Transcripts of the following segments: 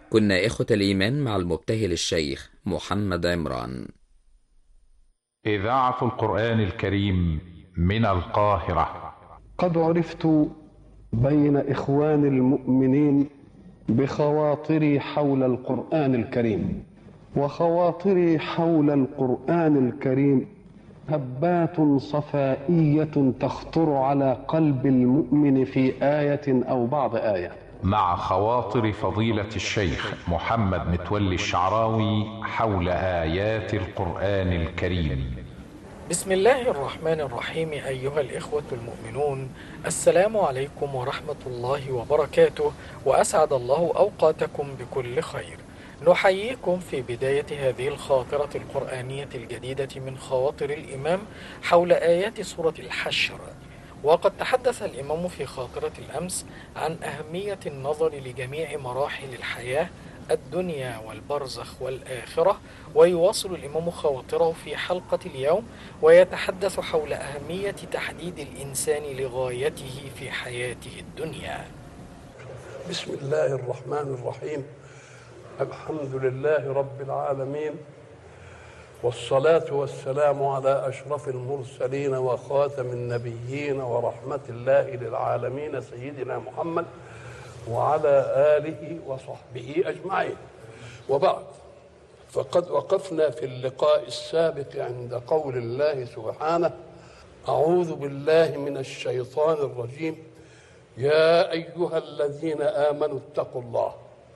كنا إخوة الإيمان مع المبتهل الشيخ محمد عمران إذاعة القرآن الكريم من القاهرة قد عرفت بين إخوان المؤمنين بخواطري حول القرآن الكريم وخواطري حول القرآن الكريم هبات صفائية تخطر على قلب المؤمن في آية أو بعض آية مع خواطر فضيلة الشيخ محمد متولي الشعراوي حول آيات القرآن الكريم بسم الله الرحمن الرحيم أيها الإخوة المؤمنون السلام عليكم ورحمة الله وبركاته وأسعد الله أوقاتكم بكل خير نحييكم في بداية هذه الخاطرة القرآنية الجديدة من خواطر الإمام حول آيات سورة الحشر وقد تحدث الإمام في خاطرة الأمس عن أهمية النظر لجميع مراحل الحياة الدنيا والبرزخ والآخرة ويواصل الإمام خواطره في حلقة اليوم ويتحدث حول أهمية تحديد الإنسان لغايته في حياته الدنيا بسم الله الرحمن الرحيم الحمد لله رب العالمين والصلاة والسلام على أشرف المرسلين وخاتم النبيين ورحمة الله للعالمين سيدنا محمد وعلى آله وصحبه أجمعين وبعد فقد وقفنا في اللقاء السابق عند قول الله سبحانه أعوذ بالله من الشيطان الرجيم يا أيها الذين آمنوا اتقوا الله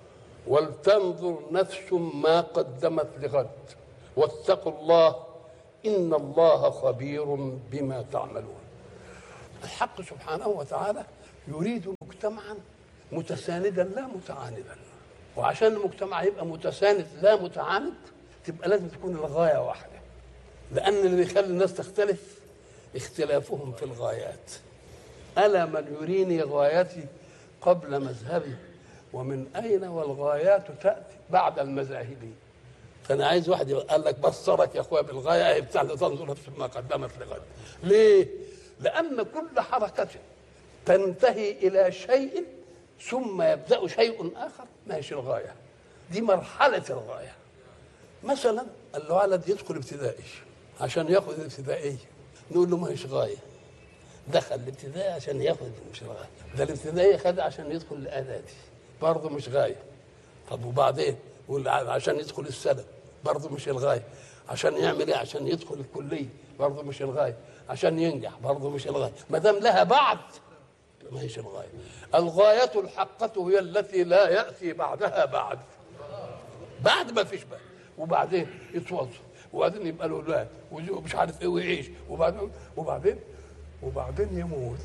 ولتنظر نفس ما قدمت لغد واتقوا الله إن الله خبير بما تعملون الحق سبحانه وتعالى يريد مجتمعا متساندا لا متعاندا وعشان المجتمع يبقى متساند لا متعاند تبقى لازم تكون الغايه واحده لان اللي بيخلي الناس تختلف اختلافهم في الغايات الا من يريني غايتي قبل مذهبي ومن اين والغايات تاتي بعد المذاهب فانا عايز واحد قال لك بصرك يا اخويا بالغايه بتاعت تنظر نفس ما قدمت لغد ليه لان كل حركه تنتهي الى شيء ثم يبدا شيء اخر ما هيش الغايه دي مرحله الغايه مثلا الولد يدخل ابتدائي عشان ياخذ الابتدائيه نقول له ما هيش غايه دخل الابتدائي عشان ياخذ مش الغايه ده الابتدائي خد عشان يدخل الاعدادي برضه مش غايه طب وبعدين عشان يدخل السنه برضه مش الغايه عشان يعمل ايه عشان يدخل الكليه برضه مش الغايه عشان ينجح برضه مش الغايه ما دام لها بعد ما هيش الغايه الغايه الحقه هي التي لا ياتي بعدها بعد بعد ما فيش بقى وبعدين يتوظف وبعدين يبقى له اولاد ومش عارف ايه ويعيش وبعدين وبعدين وبعدين يموت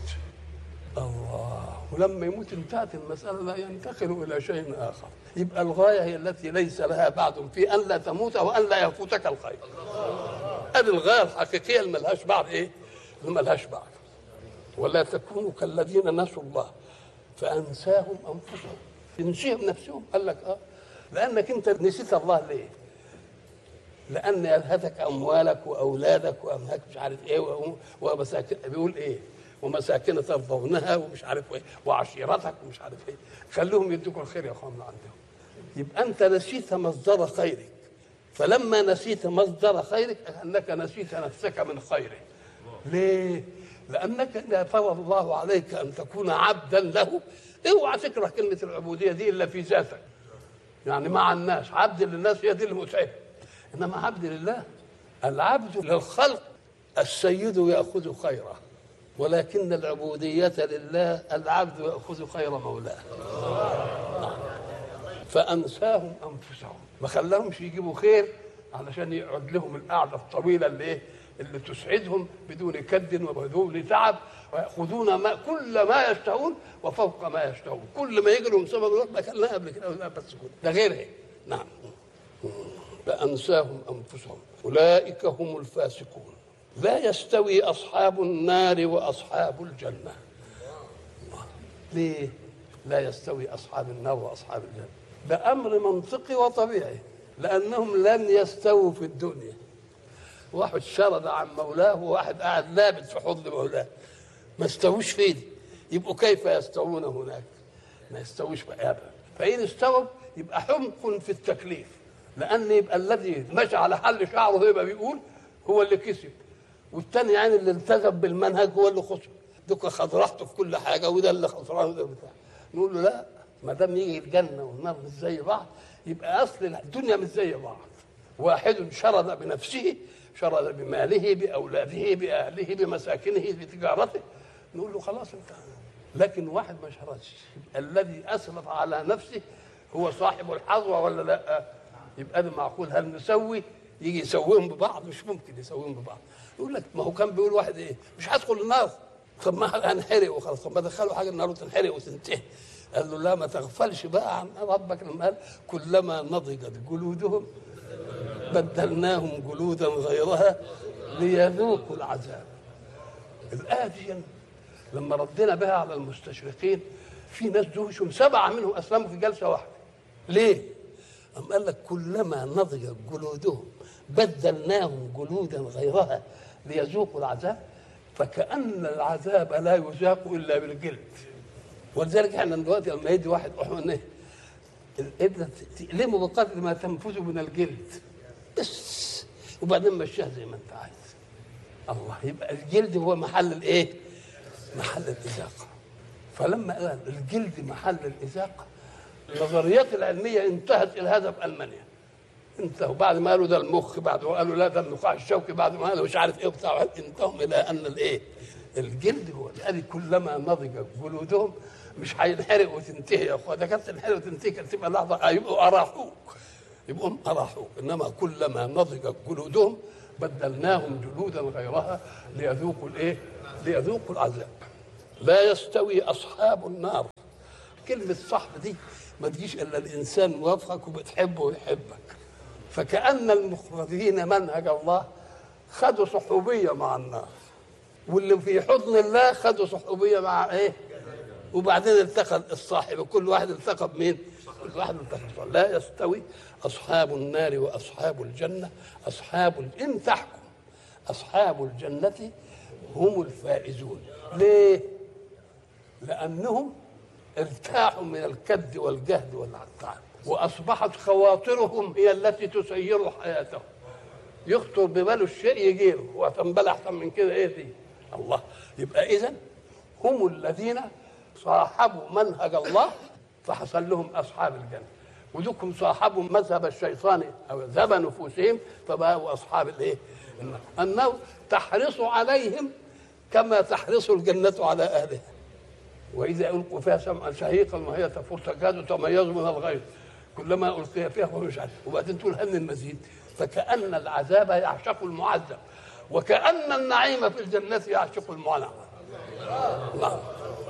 الله ولما يموت انتهت المسألة لا ينتقل إلى شيء آخر يبقى الغاية هي التي ليس لها بعد في أن لا تموت وأن لا يفوتك الخير هذه الغاية الحقيقية اللي ملهاش بعد إيه؟ اللي ملهاش بعد ولا تكونوا كالذين نسوا الله فأنساهم أنفسهم تنسيهم نفسهم قال لك آه لأنك أنت نسيت الله ليه؟ لأن يلهتك أموالك وأولادك وأملاك مش عارف إيه ومساكن بيقول إيه؟ ومساكن ترضونها ومش عارف ايه وعشيرتك ومش عارف ايه خليهم يدوكوا الخير يا اخوان عندهم يبقى انت نسيت مصدر خيرك فلما نسيت مصدر خيرك انك نسيت نفسك من خيره ليه لانك اذا فرض الله عليك ان تكون عبدا له اوعى تكره كلمه العبوديه دي الا في ذاتك يعني مع الناس عبد للناس هي دي المتعبه انما عبد لله العبد للخلق السيد ياخذ خيره ولكن العبودية لله العبد يأخذ خير مولاه نعم. فأنساهم أنفسهم ما خلاهمش يجيبوا خير علشان يقعد لهم القعدة الطويلة اللي إيه اللي تسعدهم بدون كد وبدون تعب ويأخذون ما كل ما يشتهون وفوق ما يشتهون كل ما يجي لهم سبب ما كان قبل كده بس كده ده غير هيك نعم فأنساهم أنفسهم أولئك هم الفاسقون لا يستوي أصحاب النار وأصحاب الجنة ليه؟ لا يستوي أصحاب النار وأصحاب الجنة ده أمر منطقي وطبيعي لأنهم لن يستووا في الدنيا واحد شرد عن مولاه وواحد قاعد لابد في حضن مولاه ما استووش فين يبقوا كيف يستوون هناك ما يستووش ابدا فان استووا يبقى حمق في التكليف لان يبقى الذي مشى على حل شعره يبقى بيقول هو اللي كسب والتاني يعني اللي التزم بالمنهج هو اللي خسر دوك خد راحته في كل حاجه وده اللي خسران وده بتاع نقول له لا ما دام يجي الجنه والنار مش زي بعض يبقى اصل الدنيا مش زي بعض واحد شرد بنفسه شرد بماله باولاده باهله بمساكنه بتجارته نقول له خلاص انت لكن واحد ما شردش يبقى الذي اسرف على نفسه هو صاحب الحظوه ولا لا يبقى ده معقول هل نسوي يجي يسويهم ببعض مش ممكن يسويهم ببعض يقول لك ما هو كان بيقول واحد ايه مش هدخل النار طب ما هنحرق وخلاص طب ما دخلوا حاجه النار وتنحرق وتنتهي قال له لا ما تغفلش بقى عن ربك لما قال كلما نضجت جلودهم بدلناهم جلودا غيرها ليذوقوا العذاب الآية دي لما ردينا بها على المستشرقين في ناس دهشوا سبعة منهم أسلموا في جلسة واحدة ليه؟ أم قال لك كلما نضجت جلودهم بدلناهم جلودا غيرها ليذوقوا العذاب فكأن العذاب لا يذاق إلا بالجلد ولذلك احنا دلوقتي لما يدي واحد احنا ايه الابره تألمه بقدر ما تنفذه من الجلد بس وبعدين مشيها زي ما انت عايز الله يبقى الجلد هو محل الايه؟ محل الإذاقة فلما قال الجلد محل الإذاقة النظريات العلمية انتهت إلى هذا في ألمانيا انتهوا بعد ما قالوا ده المخ بعد ما قالوا لا ده النخاع الشوكي بعد ما قالوا مش عارف ايه بتاع انتهوا الى ان الايه الجلد هو قال كلما نضجت جلودهم مش هينحرق وتنتهي يا اخويا ده كانت تنحرق وتنتهي كانت تبقى لحظه هيبقوا اراحوك يبقوا اراحوك انما كلما نضجت جلودهم بدلناهم جلودا غيرها ليذوقوا الايه؟ ليذوقوا العذاب لا يستوي اصحاب النار كلمه صحب دي ما تجيش الا الانسان موافقك وبتحبه ويحبك فكأن المخرجين منهج الله خدوا صحوبية مع النار واللي في حضن الله خدوا صحوبية مع ايه وبعدين التقى الصاحب كل واحد التقى بمين كل واحد التقى لا يستوي أصحاب النار وأصحاب الجنة أصحاب ال- إن تحكم أصحاب الجنة هم الفائزون ليه لأنهم ارتاحوا من الكد والجهد والعتاب واصبحت خواطرهم هي التي تسير حياتهم يخطر بباله الشيء يجيله وتنبل احسن من كده ايه دي الله يبقى اذا هم الذين صاحبوا منهج الله فحصل لهم اصحاب الجنه ودوكم صاحبوا مذهب الشيطان او ذهب نفوسهم فبقوا اصحاب الايه؟ النار النار تحرص عليهم كما تحرص الجنه على اهلها واذا القوا فيها سمعا شهيقا وهي تفور تكاد تميز من الغيظ كلما القي فيها وهو مش عارف وبعدين تقول هل المزيد فكان العذاب يعشق المعذب وكان النعيم في الجنه يعشق المنعم الله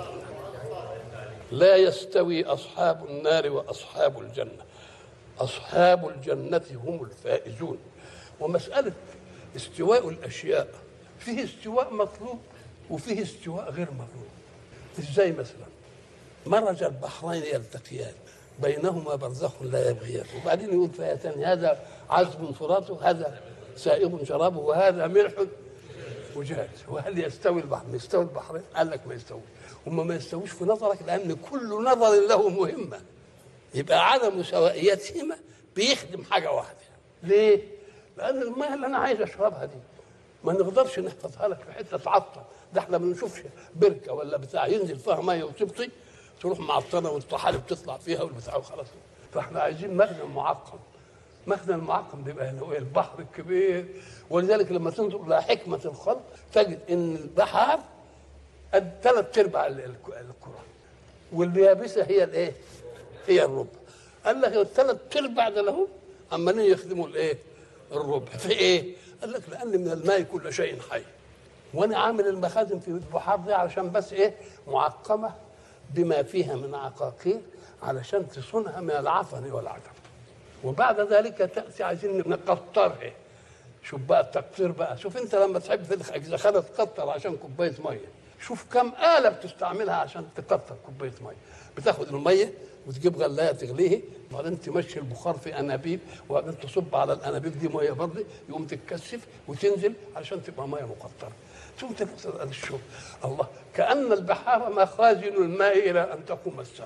لا يستوي اصحاب النار واصحاب الجنه اصحاب الجنه هم الفائزون ومساله استواء الاشياء فيه استواء مطلوب وفيه استواء غير مطلوب ازاي مثلا مرج البحرين يلتقيان بينهما برزخ لا يبغيان وبعدين يقول فيتان هذا عذب فراته هذا سائغ شرابه وهذا ملح وجاج وهل يستوي البحر يستوي البحرين قال لك ما يستوي هم ما يستويش في نظرك لان كل نظر له مهمه يبقى عدم سوائيتهما بيخدم حاجه واحده ليه؟ لان الماء اللي انا عايز اشربها دي ما نقدرش نحفظها لك في حته تعطل ده احنا ما بنشوفش بركه ولا بتاع ينزل فيها ميه وتبطي تروح معطله والطحالب تطلع فيها والبتاع وخلاص فاحنا عايزين مخزن معقم مخزن المعقم ده يبقى هو البحر الكبير ولذلك لما تنظر الى حكمه الخلق تجد ان البحر قد ثلاث ارباع ال- ال- الكره واليابسه هي الايه؟ هي الربع قال لك الثلاث ارباع ده لهم عمالين يخدموا الايه؟ الربع في ايه؟ قال لك لان من الماء كل شيء حي وانا عامل المخازن في البحار دي علشان بس ايه؟ معقمه بما فيها من عقاقير علشان تصونها من العفن والعدم وبعد ذلك تاتي عايزين نقطرها شوف بقى التقطير بقى شوف انت لما تحب تدخل اذا خدت تقطر عشان كوبايه ميه شوف كم آلة بتستعملها عشان تقطر كوبايه ميه بتاخد الميه وتجيب غلايه تغليه وبعدين تمشي البخار في انابيب وبعدين تصب على الانابيب دي ميه برضه يقوم تتكثف وتنزل عشان تبقى ميه مقطره ثم تفصل الشرب الله كأن البحار مخازن الماء إلى أن تقوم الساعة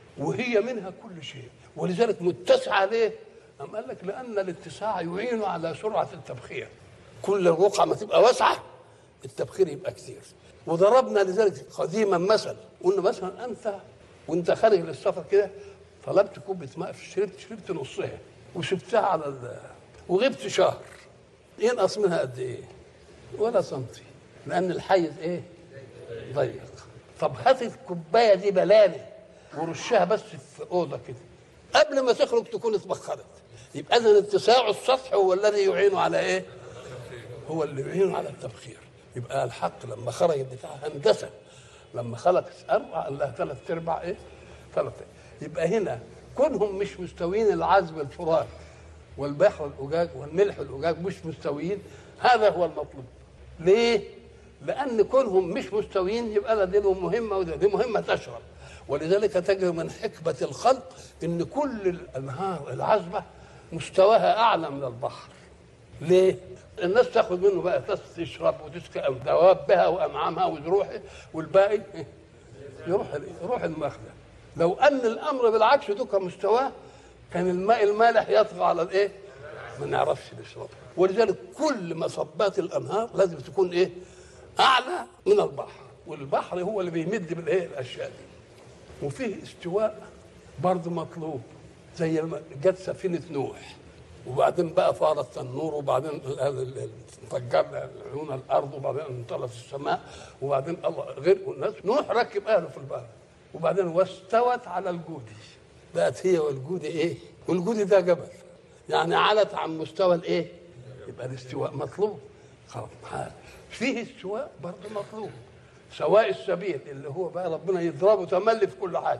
وهي منها كل شيء ولذلك متسعة ليه؟ أم قال لك لأن الاتساع يعين على سرعة التبخير كل الرقعة ما تبقى واسعة التبخير يبقى كثير وضربنا لذلك قديما مثل قلنا مثلا أنت وأنت خارج للسفر كده طلبت كوبة ماء شربت شربت نصها وسبتها على ال وغبت شهر ينقص منها قد إيه؟ ولا سنتي لأن الحيز إيه؟ ضيق طب هات الكوبايه دي بلانه ورشها بس في اوضه كده قبل ما تخرج تكون اتبخرت يبقى اذا اتساع السطح هو الذي يعين على ايه؟ هو اللي يعين على التبخير يبقى الحق لما خرج بتاع هندسه لما خلق اربع قال لها ثلاث ارباع ايه؟ ثلاث يبقى هنا كونهم مش مستويين العذب الفرات والبحر الأجاج والملح الأجاج مش مستويين هذا هو المطلوب ليه؟ لأن كونهم مش مستويين يبقى ده دي لهم مهمة وده دي مهمة تشرب ولذلك تجد من حكمة الخلق إن كل الأنهار العذبة مستواها أعلى من البحر ليه؟ الناس تاخد منه بقى تشرب وتسقي دوابها وأنعامها وزروعها والباقي يروح يروح المخزن لو ان الامر بالعكس دوك مستواه كان الماء المالح يطغى على الايه؟ ما نعرفش نشربه ولذلك كل مصبات الانهار لازم تكون ايه؟ اعلى من البحر والبحر هو اللي بيمد بالايه؟ الاشياء دي وفيه استواء برضه مطلوب زي ما جت سفينه نوح وبعدين بقى فار التنور وبعدين فجرنا عيون الارض وبعدين انطلت السماء وبعدين الله غير الناس نوح ركب اهله في البحر وبعدين واستوت على الجودي بقت هي والجودي ايه؟ والجودي ده جبل يعني علت عن مستوى الايه؟ يبقى الاستواء مطلوب خلاص فيه استواء برضه مطلوب سواء السبيل اللي هو بقى ربنا يضربه تملي في كل حاجه